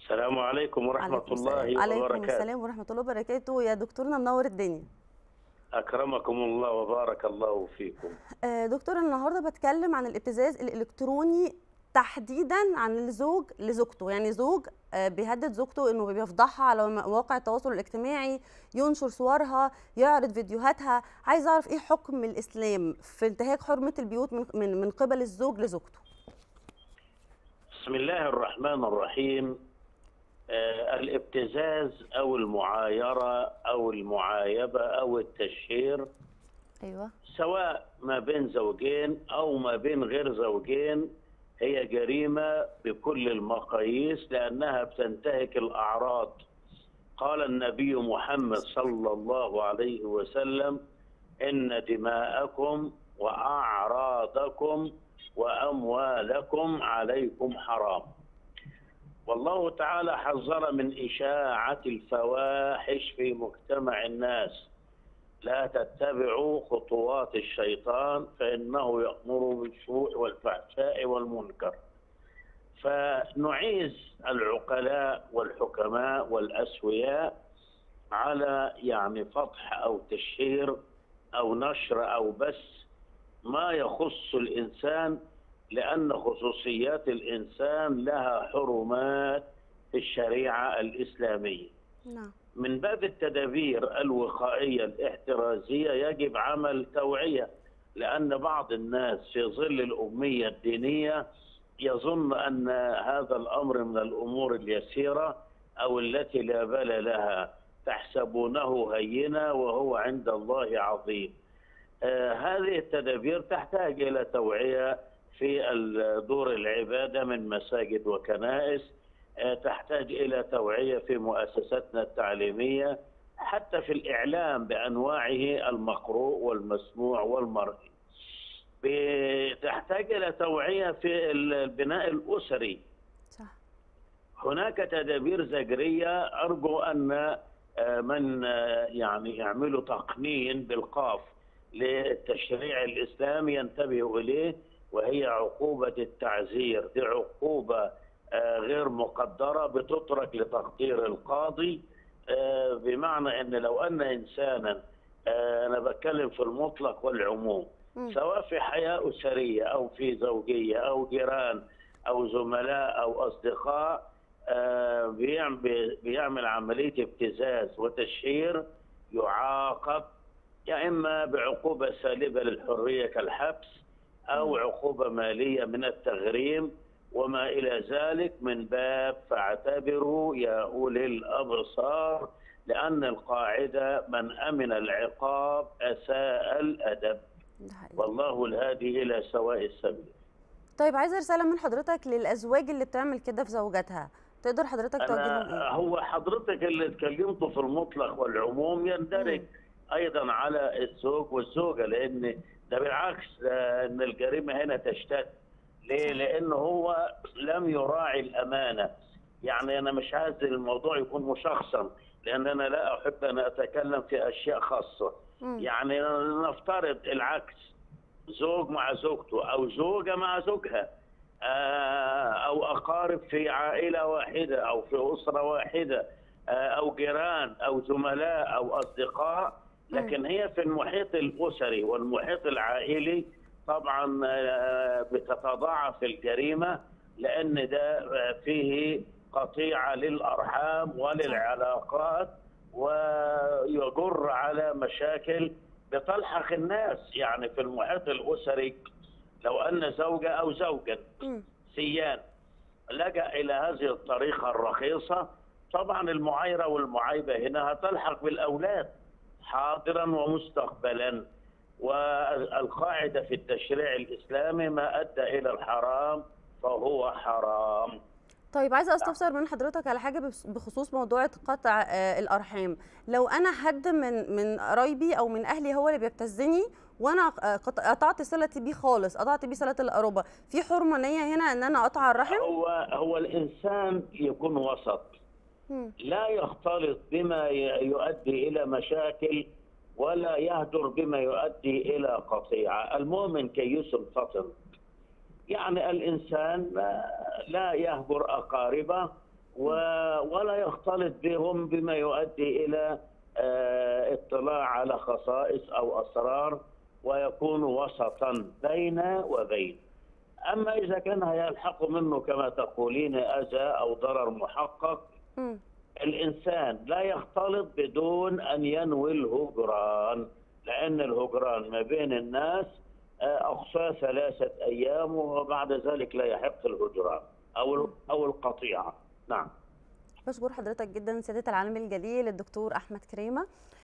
السلام عليكم ورحمة عليكم الله السلام عليكم وبركاته السلام ورحمة الله وبركاته يا دكتورنا منور الدنيا أكرمكم الله وبارك الله فيكم آه، دكتور النهارده بتكلم عن الابتزاز الالكتروني تحديدا عن الزوج لزوجته يعني زوج آه، بيهدد زوجته انه بيفضحها على مواقع التواصل الاجتماعي ينشر صورها يعرض فيديوهاتها عايز اعرف ايه حكم الاسلام في انتهاك حرمه البيوت من من, من قبل الزوج لزوجته بسم الله الرحمن الرحيم آه، الابتزاز أو المعايرة أو المعايبة أو التشهير ايوه سواء ما بين زوجين أو ما بين غير زوجين هي جريمة بكل المقاييس لأنها بتنتهك الأعراض قال النبي محمد صلى الله عليه وسلم إن دماءكم وأعراضكم وأموالكم عليكم حرام والله تعالى حذر من إشاعة الفواحش في مجتمع الناس لا تتبعوا خطوات الشيطان فإنه يأمر بالسوء والفحشاء والمنكر فنعيز العقلاء والحكماء والأسوياء على يعني فضح أو تشهير أو نشر أو بث ما يخص الإنسان لأن خصوصيات الإنسان لها حرمات في الشريعة الإسلامية نعم من باب التدابير الوقائية الاحترازية يجب عمل توعية لأن بعض الناس في ظل الأمية الدينية يظن أن هذا الأمر من الأمور اليسيرة أو التي لا بال لها تحسبونه هينا وهو عند الله عظيم آه هذه التدابير تحتاج إلى توعية في دور العبادة من مساجد وكنائس تحتاج إلى توعية في مؤسساتنا التعليمية حتى في الإعلام بأنواعه المقروء والمسموع والمرئي تحتاج إلى توعية في البناء الأسري صح هناك تدابير زجرية أرجو أن من يعني يعملوا تقنين بالقاف للتشريع الإسلامي ينتبهوا إليه وهي عقوبة التعزير دي عقوبة غير مقدرة بتترك لتقدير القاضي بمعنى أن لو أن إنسانا أنا بتكلم في المطلق والعموم سواء في حياة أسرية أو في زوجية أو جيران أو زملاء أو أصدقاء بيعمل عملية ابتزاز وتشهير يعاقب يا إما بعقوبة سالبة للحرية كالحبس أو عقوبة مالية من التغريم وما إلى ذلك من باب فاعتبروا يا أولي الأبصار لأن القاعدة من أمن العقاب أساء الأدب ده حقيقي. والله الهادي إلى سواء السبيل طيب عايزه رساله من حضرتك للازواج اللي بتعمل كده في زوجاتها تقدر حضرتك توجه لهم أنا ايه هو حضرتك اللي اتكلمته في المطلق والعموم يندرج أيضا على الزوج والزوجة لأن ده بالعكس ده ان الجريمه هنا تشتد ليه؟ لان هو لم يراعي الامانه يعني انا مش عايز الموضوع يكون مشخصا لان انا لا احب ان اتكلم في اشياء خاصه مم. يعني نفترض العكس زوج مع زوجته او زوجه مع زوجها آه، او اقارب في عائله واحده او في اسره واحده آه، او جيران او زملاء او اصدقاء لكن هي في المحيط الاسري والمحيط العائلي طبعا آه، بتتضاعف الجريمه لان ده آه، فيه قطيعه للارحام وللعلاقات ويجر على مشاكل بتلحق الناس يعني في المحيط الاسري لو ان زوجه او زوجا مم. سيان لجا الى هذه الطريقه الرخيصه طبعا المعايره والمعايبه هنا هتلحق بالاولاد حاضرا ومستقبلا والقاعده في التشريع الاسلامي ما ادى الى الحرام فهو حرام طيب عايزه استفسر من حضرتك على حاجه بخص- بخصوص موضوع قطع آه، الارحام لو انا حد من من قرايبي او من اهلي هو اللي بيبتزني وانا آه، قط- قطعت صلتي بيه خالص قطعت بيه صله القرابه في حرمانيه هنا ان انا اقطع الرحم هو هو الانسان يكون وسط مم. لا يختلط بما ي- يؤدي الى مشاكل ولا يهدر بما يؤدي الى قطيعه، المؤمن كيس فطن. يعني الانسان لا يهجر اقاربه ولا يختلط بهم بما يؤدي الى اطلاع على خصائص او اسرار ويكون وسطا بين وبين. اما اذا كان يلحق منه كما تقولين اذى او ضرر محقق م. الانسان لا يختلط بدون ان ينوي الهجران لان الهجران ما بين الناس اقصى ثلاثه ايام وبعد ذلك لا يحق الهجران او او القطيعه نعم بشكر حضرتك جدا سياده العالم الجليل الدكتور احمد كريمه